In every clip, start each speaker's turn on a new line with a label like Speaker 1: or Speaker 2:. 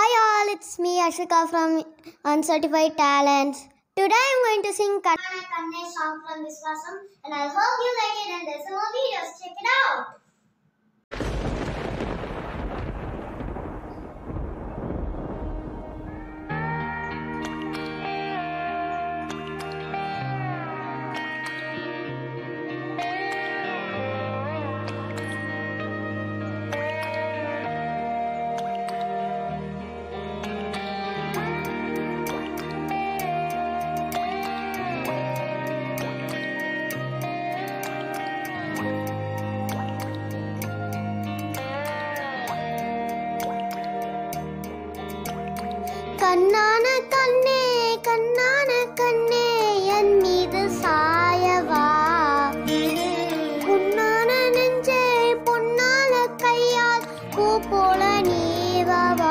Speaker 1: Hi all, it's me Ashika from Uncertified Talents. Today I'm going to sing Kannana Kanne song from Viswasam and I hope you like it and there's some more videos. Check it out. கண்ணான கண்ணே கண்ணான கண்ணே என் மீது சாயவா புண்ணான நெஞ்சே பொன்னான கையால் பூ போல நீவவா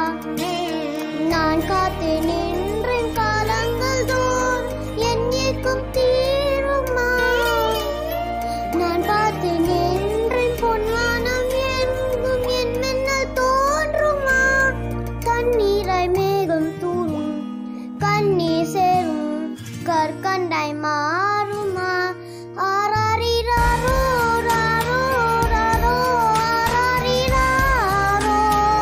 Speaker 1: நான் காத்து நின்றேன் காலங்கள் தோறும் என் ஏக்கம் தீருமா நான் பார்த்து நின்றேன் பொன்வானம் எங்கும் என் மின்னல் தோன்றுமா கண்ணீரை மேகம் தூரும் கண்ணீர் சேரும் கற்கண்டாய் மாறுமா ஆராரிராரோ, ராரோ, ராரோ, ஆராரிராரோ.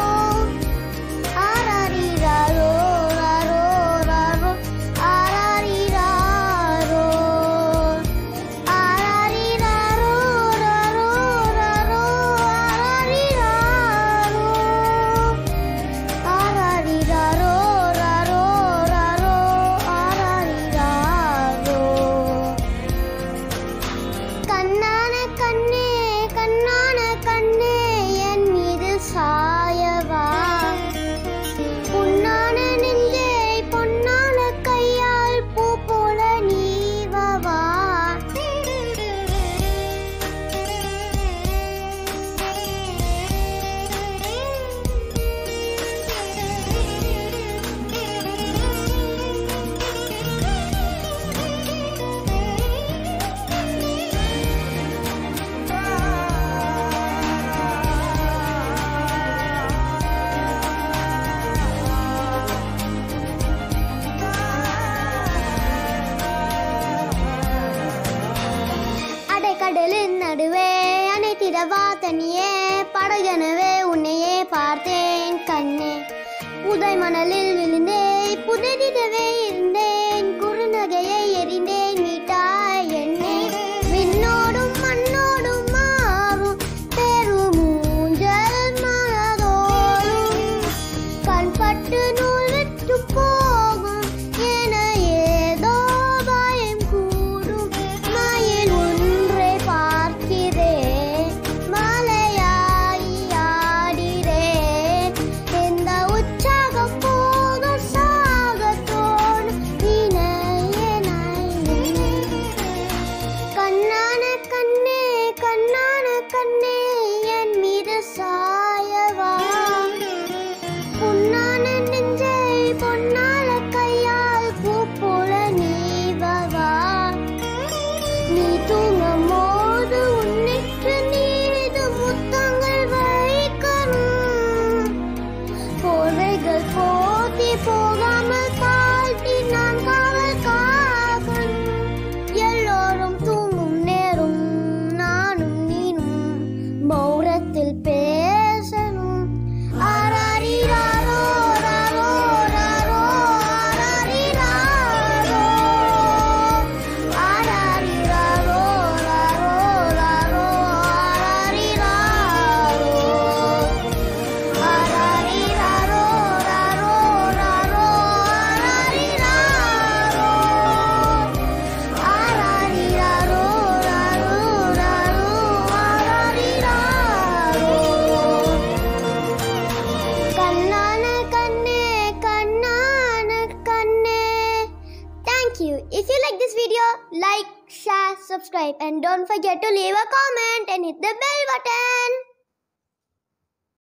Speaker 1: ஆராரிராரோ, ராரோ, ராரோ, ஆராரிராரோ. ஆராரிராரோ, ராரோ, ராரோ, ஆராரிராரோ. ஆராரிராரோ, ராரோ, ராரோ, ஆராரிராரோ. கண்ணான கண்ணே கண்ணான கண்ணே என் மீது சாயவா புண்ணான நெஞ்சே பொன்னான கையால் பூ போல நீவவா அடைக்கடலின் நடுவே அனைத்திடவா தனியே படகனவே உன்னையே பார்த்தேன் கண்ணே புதை மணலில் விழுந்தே புதைதிடவே இருந்தேன் குறுநகையை எறிந்தேன் மீட்டாய் என்னே விண்ணோடும் மண்ணோடும் மாறும் பெருமூஞ்சல் மனதோடும் கண்பட்டு நூல் விட்டு போகும் என ஏதோ பயம் கூடும் மயில் ஒன்றை பார்க்கிறேன் மலையாய் ஆடிறேன் இந்த உற்சாகம் போக சாகத்தோடு கண்ணான கண்ணே கண்ணான கண்ணே என் மீது சாயவா பொன்னான நெஞ்சை பொன்னால கையால் பூ போல நீவவா நீ தூங்கும் போது உன்னிட்டு நீது முத்தங்கள் வைக்கணும் போர்வைகள் போத்தி போகாமல் தாழ்த்தி நான் காவல் காக்கணும் எல்லோரும் தூங்கும் நேரம் நானும் நீனும் மௌனத்தில் பேசணும் ஆராரிராரோ, ராரோ, ராரோ, ஆராரிராரோ. ஆராரிராரோ, ராரோ, ராரோ, ஆராரிராரோ. ஆராரிராரோ, ராரோ, ராரோ, ஆராரிராரோ. ஆராரிராரோ, ராரோ, ராரோ, ஆராரிராரோ. கண்ணான கண்ணே கண்ணான கண்ணே Thank you. If you like this video, like, share, subscribe and don't forget to leave a comment and hit the bell button.